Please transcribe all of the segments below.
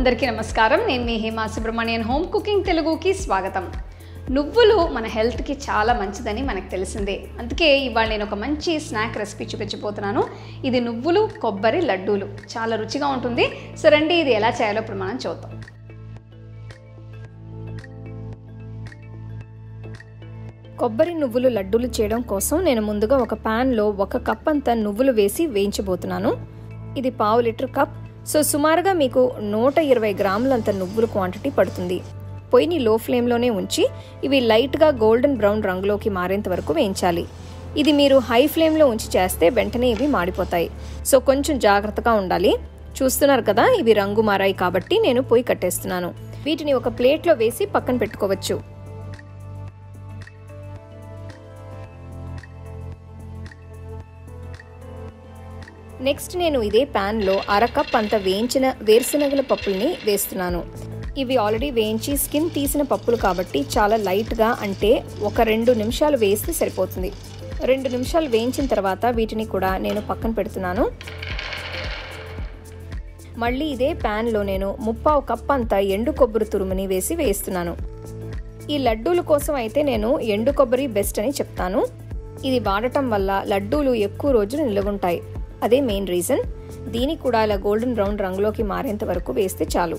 అందరికీ నమస్కారం నేను మీ హేమా సుబ్రహ్మణ్యన్ హోమ్ కుకింగ్ తెలుగుకి స్వాగతం నువ్వులు మన హెల్త్కి చాలా మంచిదని మనకు తెలిసిందే అందుకే ఇవాళ నేను ఒక మంచి స్నాక్ రెసిపీ చూపించబోతున్నాను ఇది నువ్వులు కొబ్బరి లడ్డూలు చాలా రుచిగా ఉంటుంది సో రండి ఇది ఎలా చేయాలో ఇప్పుడు మనం చూద్దాం కొబ్బరి నువ్వులు లడ్డూలు చేయడం కోసం నేను ముందుగా ఒక ప్యాన్లో ఒక కప్ అంత నువ్వులు వేసి వేయించబోతున్నాను ఇది పావు లీటర్ కప్ సో సుమారుగా మీకు నూట ఇరవై గ్రాములంత నువ్వుల క్వాంటిటీ పడుతుంది పొయ్యిని లో ఫ్లేమ్లోనే ఉంచి ఇవి లైట్గా గోల్డెన్ బ్రౌన్ రంగులోకి మారేంత వరకు వేయించాలి ఇది మీరు హై ఫ్లేమ్లో ఉంచి చేస్తే వెంటనే ఇవి మాడిపోతాయి సో కొంచెం జాగ్రత్తగా ఉండాలి చూస్తున్నారు కదా ఇవి రంగు మారాయి కాబట్టి నేను పొయ్యి కట్టేస్తున్నాను వీటిని ఒక ప్లేట్లో వేసి పక్కన పెట్టుకోవచ్చు నెక్స్ట్ నేను ఇదే ప్యాన్లో అర కప్ అంత వేయించిన వేరుశనగల పప్పుల్ని వేస్తున్నాను ఇవి ఆల్రెడీ వేయించి స్కిన్ తీసిన పప్పులు కాబట్టి చాలా లైట్గా అంటే ఒక రెండు నిమిషాలు వేస్తే సరిపోతుంది రెండు నిమిషాలు వేయించిన తర్వాత వీటిని కూడా నేను పక్కన పెడుతున్నాను మళ్ళీ ఇదే ప్యాన్లో నేను ముప్పావు కప్ అంత ఎండు కొబ్బరి తురుముని వేసి వేస్తున్నాను ఈ లడ్డూల కోసం అయితే నేను ఎండు కొబ్బరి బెస్ట్ అని చెప్తాను ఇది వాడటం వల్ల లడ్డూలు ఎక్కువ రోజులు నిలవుంటాయి అదే మెయిన్ రీజన్ దీనికి కూడా ఇలా గోల్డెన్ బ్రౌన్ రంగులోకి మారేంత వరకు వేస్తే చాలు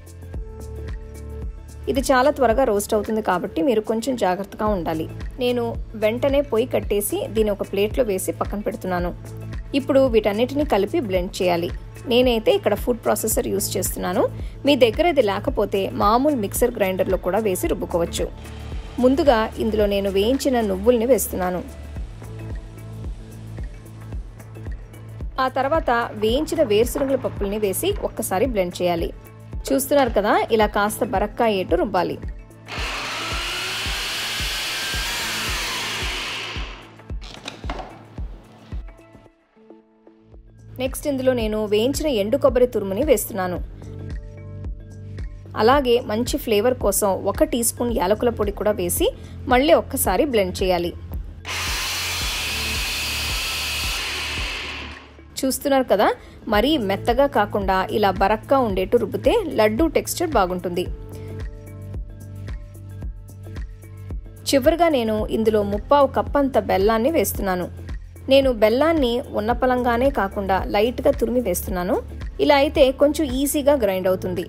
ఇది చాలా త్వరగా రోస్ట్ అవుతుంది కాబట్టి మీరు కొంచెం జాగ్రత్తగా ఉండాలి నేను వెంటనే పొయ్యి కట్టేసి దీని ఒక ప్లేట్లో వేసి పక్కన పెడుతున్నాను ఇప్పుడు వీటన్నిటిని కలిపి బ్లెండ్ చేయాలి నేనైతే ఇక్కడ ఫుడ్ ప్రాసెసర్ యూస్ చేస్తున్నాను మీ దగ్గర ఇది లేకపోతే మామూలు మిక్సర్ గ్రైండర్లో కూడా వేసి రుబ్బుకోవచ్చు ముందుగా ఇందులో నేను వేయించిన నువ్వుల్ని వేస్తున్నాను ఆ తర్వాత వేయించిన వేరుశనగల పప్పుల్ని వేసి ఒక్కసారి బ్లెండ్ చేయాలి చూస్తున్నారు కదా ఇలా కాస్త బరక్కా ఏటు రుబ్బాలి నెక్స్ట్ ఇందులో నేను వేయించిన ఎండు కొబ్బరి తురుముని వేస్తున్నాను అలాగే మంచి ఫ్లేవర్ కోసం ఒక టీ స్పూన్ యాలకుల పొడి కూడా వేసి మళ్ళీ ఒక్కసారి బ్లెండ్ చేయాలి చూస్తున్నారు కదా మరీ మెత్తగా కాకుండా ఇలా బరక్గా ఉండేట్టు రుబ్బితే లడ్డు టెక్స్చర్ బాగుంటుంది చివరిగా నేను ఇందులో ముప్పావు కప్ అంత బెల్లాన్ని వేస్తున్నాను నేను బెల్లాన్ని ఉన్నపలంగానే కాకుండా లైట్గా తురిమి వేస్తున్నాను ఇలా అయితే కొంచెం ఈజీగా గ్రైండ్ అవుతుంది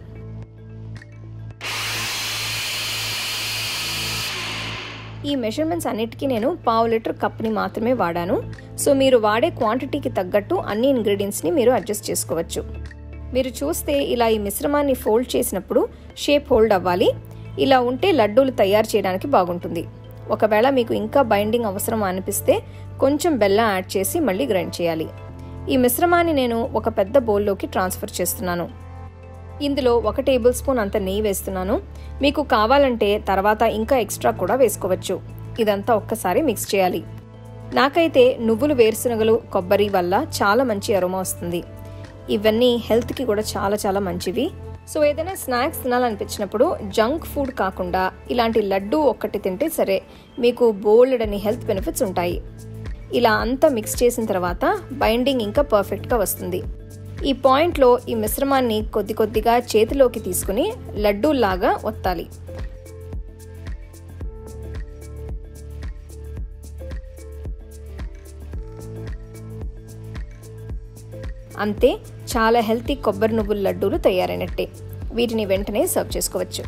ఈ మెజర్మెంట్స్ అన్నిటికీ నేను పావు లీటర్ కప్ని మాత్రమే వాడాను సో మీరు వాడే క్వాంటిటీకి తగ్గట్టు అన్ని ఇంగ్రీడియంట్స్ని మీరు అడ్జస్ట్ చేసుకోవచ్చు మీరు చూస్తే ఇలా ఈ మిశ్రమాన్ని ఫోల్డ్ చేసినప్పుడు షేప్ హోల్డ్ అవ్వాలి ఇలా ఉంటే లడ్డూలు తయారు చేయడానికి బాగుంటుంది ఒకవేళ మీకు ఇంకా బైండింగ్ అవసరం అనిపిస్తే కొంచెం బెల్లం యాడ్ చేసి మళ్ళీ గ్రైండ్ చేయాలి ఈ మిశ్రమాన్ని నేను ఒక పెద్ద బౌల్లోకి ట్రాన్స్ఫర్ చేస్తున్నాను ఇందులో ఒక టేబుల్ స్పూన్ అంత నెయ్యి వేస్తున్నాను మీకు కావాలంటే తర్వాత ఇంకా ఎక్స్ట్రా కూడా వేసుకోవచ్చు ఇదంతా ఒక్కసారి మిక్స్ చేయాలి నాకైతే నువ్వులు వేరుశనగలు కొబ్బరి వల్ల చాలా మంచి అరోమా వస్తుంది ఇవన్నీ హెల్త్కి కూడా చాలా చాలా మంచివి సో ఏదైనా స్నాక్స్ తినాలనిపించినప్పుడు జంక్ ఫుడ్ కాకుండా ఇలాంటి లడ్డు ఒక్కటి తింటే సరే మీకు బోల్డ్ అని హెల్త్ బెనిఫిట్స్ ఉంటాయి ఇలా అంతా మిక్స్ చేసిన తర్వాత బైండింగ్ ఇంకా పర్ఫెక్ట్గా వస్తుంది ఈ పాయింట్లో ఈ మిశ్రమాన్ని కొద్ది కొద్దిగా చేతిలోకి తీసుకుని లడ్డూల్లాగా ఒత్తాలి అంతే చాలా హెల్తీ కొబ్బరి నువ్వుల లడ్డూలు తయారైనట్టే వీటిని వెంటనే సర్వ్ చేసుకోవచ్చు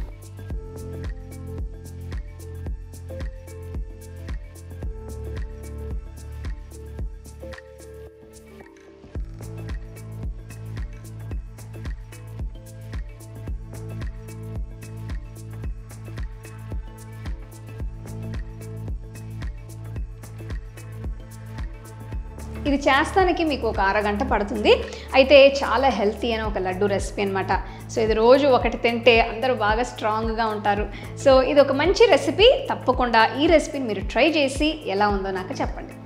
ఇది చేస్తానికి మీకు ఒక అరగంట పడుతుంది అయితే చాలా హెల్తీ అని ఒక లడ్డు రెసిపీ అనమాట సో ఇది రోజు ఒకటి తింటే అందరూ బాగా స్ట్రాంగ్గా ఉంటారు సో ఇది ఒక మంచి రెసిపీ తప్పకుండా ఈ రెసిపీని మీరు ట్రై చేసి ఎలా ఉందో నాకు చెప్పండి